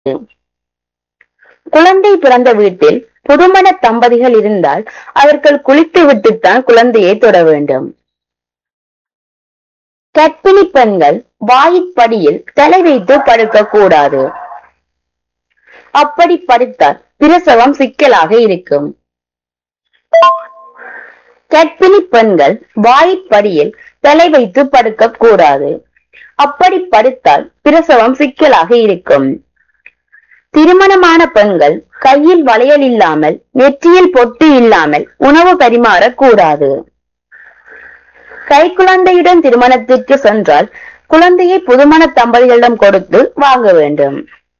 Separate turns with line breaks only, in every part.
குழந்தை பிறந்த வீட்டில் புதுமண தம்பதிகள் இருந்தால் அவர்கள் குளித்து விட்டுத்தான் குழந்தையை தொட வேண்டும் கர்ப்பிணி பெண்கள் வாயிற்படியில் தலை வைத்து படுக்க கூடாது அப்படி படுத்தால் பிரசவம் சிக்கலாக இருக்கும் கர்ப்பிணி பெண்கள் வாயிற்படியில் தலை வைத்து படுக்க கூடாது அப்படி படுத்தால் பிரசவம் சிக்கலாக இருக்கும் திருமணமான பெண்கள் கையில் வளையல் இல்லாமல் நெற்றியில் பொட்டு இல்லாமல் உணவு பரிமாறக் கூடாது கைக்குழந்தையுடன் திருமணத்திற்கு சென்றால் குழந்தையை புதுமண தம்பதிகளிடம் கொடுத்து வாங்க வேண்டும்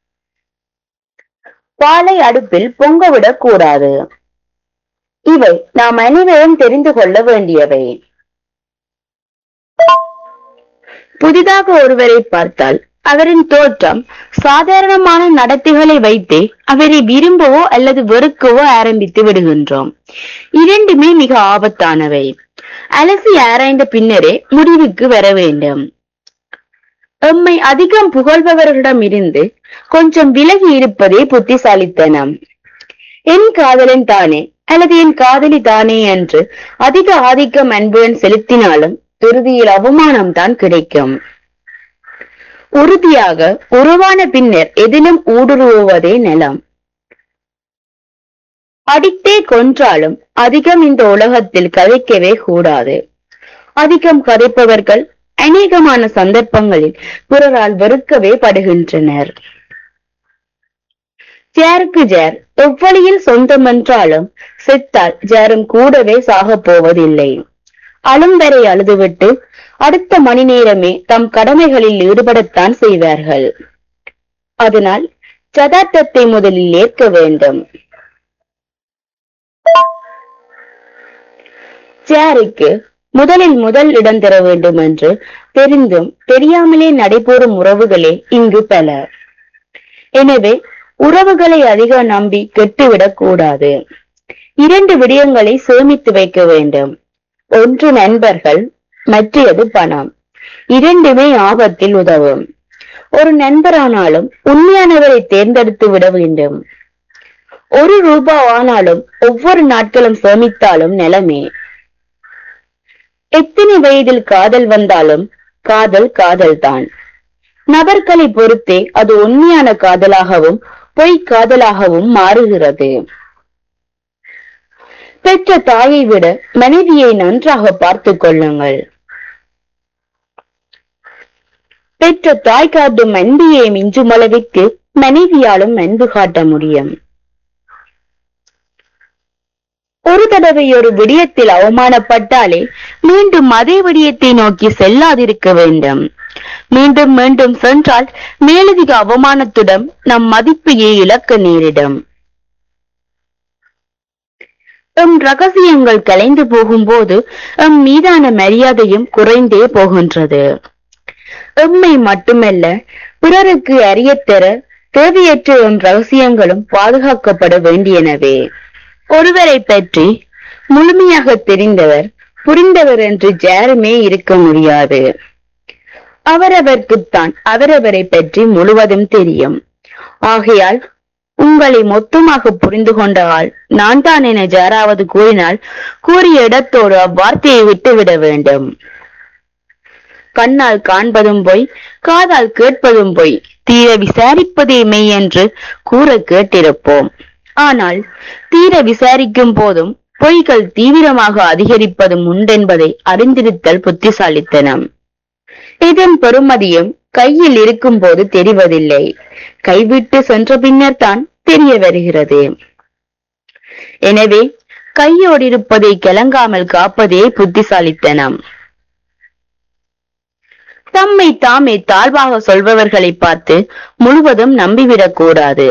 பாலை அடுப்பில் பொங்கவிடக் கூடாது இவை நாம் அனைவரும் தெரிந்து கொள்ள வேண்டியவை புதிதாக ஒருவரை பார்த்தால் அவரின் தோற்றம் சாதாரணமான நடத்தைகளை வைத்தே அவரை விரும்பவோ அல்லது வெறுக்கவோ ஆரம்பித்து விடுகின்றோம் இரண்டுமே மிக ஆபத்தானவை அலசி ஆராய்ந்த பின்னரே முடிவுக்கு வர வேண்டும் எம்மை அதிகம் புகழ்பவர்களிடம் இருந்து கொஞ்சம் விலகி இருப்பதே புத்திசாலித்தனம் என் காதலன் தானே அல்லது என் காதலி தானே என்று அதிக ஆதிக்கம் அன்புடன் செலுத்தினாலும் இறுதியில் அவமானம் தான் கிடைக்கும் உறுதியாக உருவான பின்னர் எதிலும் ஊடுருவுவதே நலம் அடித்தே கொன்றாலும் அதிகம் இந்த உலகத்தில் கதைக்கவே கூடாது அதிகம் கதைப்பவர்கள் அநேகமான சந்தர்ப்பங்களில் பிறரால் வெறுக்கவே படுகின்றனர் ஜேருக்கு ஜேர் எவ்வழியில் சொந்தமென்றாலும் செத்தால் ஜேரும் கூடவே சாகப் போவதில்லை அழும் வரை அழுதுவிட்டு அடுத்த மணி நேரமே தம் கடமைகளில் ஈடுபடத்தான் செய்வார்கள் அதனால் சதார்த்தத்தை முதலில் ஏற்க வேண்டும் ஜேருக்கு முதலில் முதல் இடம் தர வேண்டும் என்று தெரிந்தும் தெரியாமலே நடைபெறும் உறவுகளே இங்கு பல எனவே உறவுகளை அதிக நம்பி கெட்டுவிடக் கூடாது இரண்டு விடயங்களை சேமித்து வைக்க வேண்டும் ஒன்று நண்பர்கள் மற்றது பணம் இரண்டுமே ஆபத்தில் உதவும் ஒரு நண்பரானாலும் உண்மையானவரை தேர்ந்தெடுத்து விட வேண்டும் ஒரு ரூபா ஆனாலும் ஒவ்வொரு நாட்களும் சேமித்தாலும் நிலமே எத்தனை வயதில் காதல் வந்தாலும் காதல் காதல் தான் நபர்களை பொறுத்தே அது உண்மையான காதலாகவும் பொய் காதலாகவும் மாறுகிறது பெற்ற தாயை விட மனைவியை நன்றாக பார்த்துக் கொள்ளுங்கள் பெற்ற தாய் காட்டும் அன்பியை மிஞ்சும் அளவிற்கு மனைவியாலும் அன்பு காட்ட முடியும் ஒரு தடவை ஒரு விடயத்தில் அவமானப்பட்டாலே மீண்டும் அதே விடயத்தை நோக்கி செல்லாதிருக்க வேண்டும் மீண்டும் மீண்டும் சென்றால் மேலதிக அவமானத்துடன் நம் மதிப்பையே இழக்க நேரிடும் எம் ரகசியங்கள் கலைந்து போகும்போது எம் மீதான மரியாதையும் குறைந்தே போகின்றது எம்மை மட்டுமல்ல பிறருக்கு அறியத்தர தேவையற்ற எம் ரகசியங்களும் பாதுகாக்கப்பட வேண்டியனவே ஒருவரை பற்றி முழுமையாக தெரிந்தவர் புரிந்தவர் என்று யாருமே இருக்க முடியாது அவரவர்க்குத்தான் அவரவரை பற்றி முழுவதும் தெரியும் ஆகையால் உங்களை மொத்தமாக புரிந்து கொண்ட ஆள் நான் தான் என யாராவது கூறினால் கூறிய இடத்தோடு அவ்வார்த்தையை விட்டுவிட வேண்டும் கண்ணால் காண்பதும் பொய் காதால் கேட்பதும் பொய் தீர விசாரிப்பதே மெய் என்று கூற கேட்டிருப்போம் ஆனால் தீர விசாரிக்கும் போதும் பொய்கள் தீவிரமாக அதிகரிப்பதும் உண்டென்பதை அறிந்திருத்தல் புத்திசாலித்தனம் இதன் பெருமதியும் கையில் இருக்கும் போது தெரிவதில்லை கைவிட்டு சென்ற பின்னர் தான் தெரிய வருகிறது எனவே கையோடு இருப்பதை கிளங்காமல் காப்பதே புத்திசாலித்தனம் தம்மை தாமே தாழ்வாக சொல்பவர்களை பார்த்து முழுவதும் நம்பிவிடக் கூடாது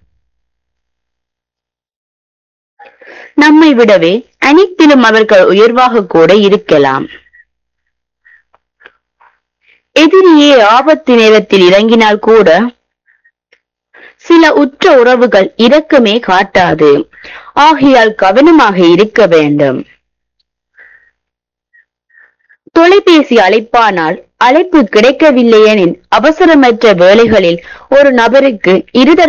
நம்மை விடவே அனைத்திலும் அவர்கள் உயர்வாக கூட இருக்கலாம் எதிரியே ஆபத்து நேரத்தில் இறங்கினால் கூட சில உற்ற உறவுகள் இரக்கமே காட்டாது ஆகையால் கவனமாக இருக்க வேண்டும் தொலைபேசி அழைப்பானால் அழைப்பு கிடைக்கவில்லை எனில் அவசரமற்ற வேளைகளில் ஒரு நபருக்கு இருதரப்பு